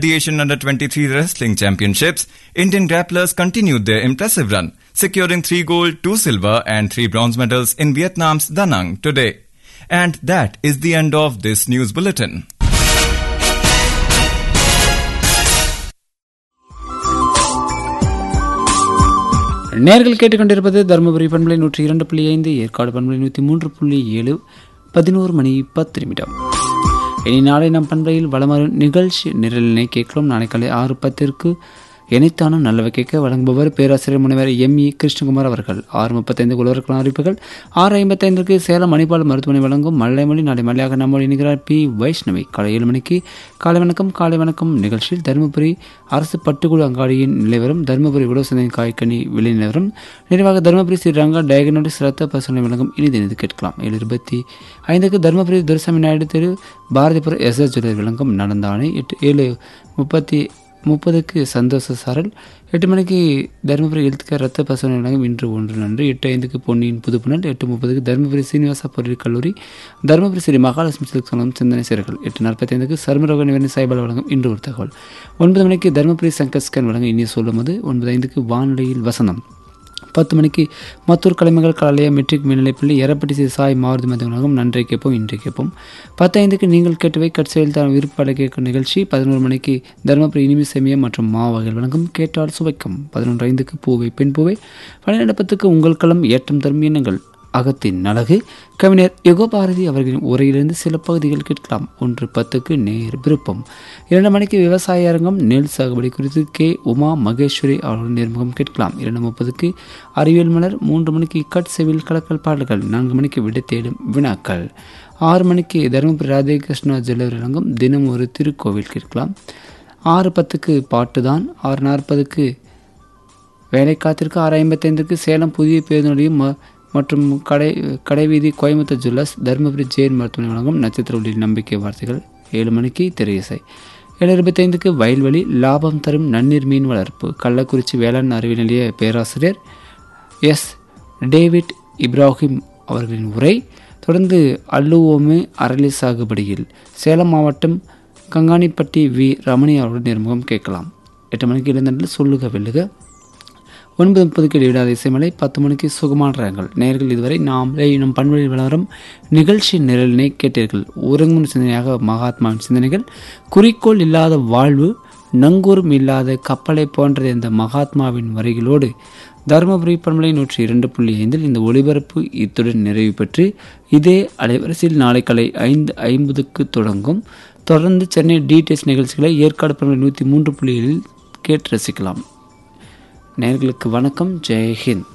the Asian Under 23 Wrestling Championships, Indian grapplers continued their impressive run, securing 3 gold, 2 silver, and 3 bronze medals in Vietnam's Da Nang today. And that is the end of this news bulletin. நேர்கள் கேட்டுக்கொண்டிருப்பது தருமபுரி பண்பலை நூற்றி இரண்டு புள்ளி ஐந்து ஏற்காடு பண்பலை நூற்றி மூன்று புள்ளி ஏழு பதினோரு மணி பத்து நிமிடம் இனி நாளை நம் பண்பலையில் வளமரும் நிகழ்ச்சி நிரலினை கேட்கிறோம் நாளை காலை ஆறு பத்திற்கு இணைத்தானும் நல்லவை கேட்க வழங்குபவர் பேராசிரியர் முனைவர் எம் இ கிருஷ்ணகுமார் அவர்கள் ஆறு முப்பத்தைந்து உழவர்கள் அறிவிப்புகள் ஆறு ஐம்பத்தைந்திற்கு சேலம் மணிப்பால் மருத்துவமனை வழங்கும் மல்லைமொழி நாளை மல்லையாக நம்மோடு இணைகிறார் பி வைஷ்ணவி காலை ஏழு மணிக்கு காலை வணக்கம் காலை வணக்கம் நிகழ்ச்சியில் தருமபுரி அரசு பட்டுக்குழு அங்காடியின் நிலைவரம் தருமபுரி உழவு காய்கனி விலை நிலவரம் நிறைவாக தருமபுரி ஸ்ரீ ரங்கா டயகனோடிஸ் ரத்த பரிசோதனை வழங்கும் இனிது இனிது கேட்கலாம் ஏழு இருபத்தி ஐந்துக்கு தருமபுரி துரசாமி நாயுடு தெரு பாரதிபுரம் எஸ் எஸ் ஜுவல்லர் விளங்கும் நடந்தானை எட்டு ஏழு முப்பத்தி முப்பதுக்கு சந்தோஷ சாரல் எட்டு மணிக்கு தருமபுரி எழுத்துக்கார் ரத்த பரிசோதனை வழங்கும் இன்று ஒன்று நன்று எட்டு ஐந்துக்கு பொன்னியின் புதுப்புணல் எட்டு முப்பதுக்கு தருமபுரி சீனிவாசா பொருள் கல்லூரி தருமபுரி ஸ்ரீ மகாலட்சுமி சில்க் சங்கம் சிந்தனை சேர்கள் எட்டு நாற்பத்தைந்துக்கு சர்மரோக நிவர்ணி சாய்பால் வழங்கும் இன்று ஒரு தகவல் ஒன்பது மணிக்கு தருமபுரி சங்கர் ஸ்கேன் வழங்கும் இனிய சொல்லும்போது ஒன்பது ஐந்துக்கு வானொலியில் வசனம் பத்து மணிக்கு மத்தூர் கலைமகள் கலைய மெட்ரிக் மேல்நிலைப்பள்ளி எரப்பட்டி ஸ்ரீ சாய் மாருதி மதவனாகும் நன்றை கேட்போம் இன்றை கேட்போம் பத்து ஐந்துக்கு நீங்கள் கேட்டவை கட்சியில் தான் விருப்பாளை கேட்கும் நிகழ்ச்சி பதினோரு மணிக்கு தருமபுரி இனிமை செமியம் மற்றும் மாவகைகள் வழங்கும் கேட்டால் சுவைக்கும் பதினொன்று ஐந்துக்கு பூவை பெண் பூவை பன்னிரெண்டு பத்துக்கு உங்கள் களம் ஏற்றம் தரும் எண்ணங்கள் அகத்தின் அழகு கவிஞர் யுக பாரதி அவர்களின் உரையிலிருந்து சில பகுதிகள் கேட்கலாம் ஒன்று பத்துக்கு நேர் விருப்பம் இரண்டு மணிக்கு விவசாய அரங்கம் நெல் சாகுபடி குறித்து கே உமா மகேஸ்வரி அவர்களின் நேர்முகம் கேட்கலாம் இரண்டு முப்பதுக்கு அறிவியல் மலர் மூன்று மணிக்கு கட் செவில் கலக்கல் பாடல்கள் நான்கு மணிக்கு விடை தேடும் வினாக்கள் ஆறு மணிக்கு தருமபுரி ராதேகிருஷ்ணா ஜுவல்லரி அரங்கம் தினம் ஒரு திருக்கோவில் கேட்கலாம் ஆறு பத்துக்கு பாட்டுதான் ஆறு நாற்பதுக்கு வேலை காத்திற்கு ஆறு ஐம்பத்தைந்துக்கு சேலம் புதிய பேருந்து நிலையம் மற்றும் கடை கடைவீதி கோயம்புத்தூர் ஜுவல்லர்ஸ் தருமபுரி ஜெயின் மருத்துவமனை வழங்கும் நட்சத்திர ஒளி நம்பிக்கை வார்த்தைகள் ஏழு மணிக்கு திரையிசை ஏழு இருபத்தைந்துக்கு வயல்வெளி லாபம் தரும் நன்னீர் மீன் வளர்ப்பு கள்ளக்குறிச்சி வேளாண் அறிவியல் நிலைய பேராசிரியர் எஸ் டேவிட் இப்ராஹிம் அவர்களின் உரை தொடர்ந்து அல்லுவோமே அரளி சாகுபடியில் சேலம் மாவட்டம் கங்காணிப்பட்டி வி ரமணி அவர்கள் நேர்முகம் கேட்கலாம் எட்டு மணிக்கு இளைஞர்கள் சொல்லுக வெல்லுக ஒன்பது முப்பதுக்கு இடைவிடாத இசைமலை பத்து மணிக்கு சுகமான ரகங்கள் நேர்கள் இதுவரை நாம் நம் பண்புகளில் வளரும் நிகழ்ச்சி நிரலினை கேட்டீர்கள் உறங்கும் சிந்தனையாக மகாத்மாவின் சிந்தனைகள் குறிக்கோள் இல்லாத வாழ்வு நங்கூரும் இல்லாத கப்பலை போன்றது இந்த மகாத்மாவின் வரிகளோடு தருமபுரி பண்பலை நூற்றி இரண்டு புள்ளி ஐந்தில் இந்த ஒளிபரப்பு இத்துடன் நிறைவு பெற்று இதே அலைவரிசையில் நாளை காலை ஐந்து ஐம்பதுக்கு தொடங்கும் தொடர்ந்து சென்னை டிடிஎஸ் நிகழ்ச்சிகளை ஏற்காடு பண்பலை நூற்றி மூன்று புள்ளி ஏழில் கேட்டு ரசிக்கலாம் நேர்களுக்கு வணக்கம் ஜெய்ஹிந்த்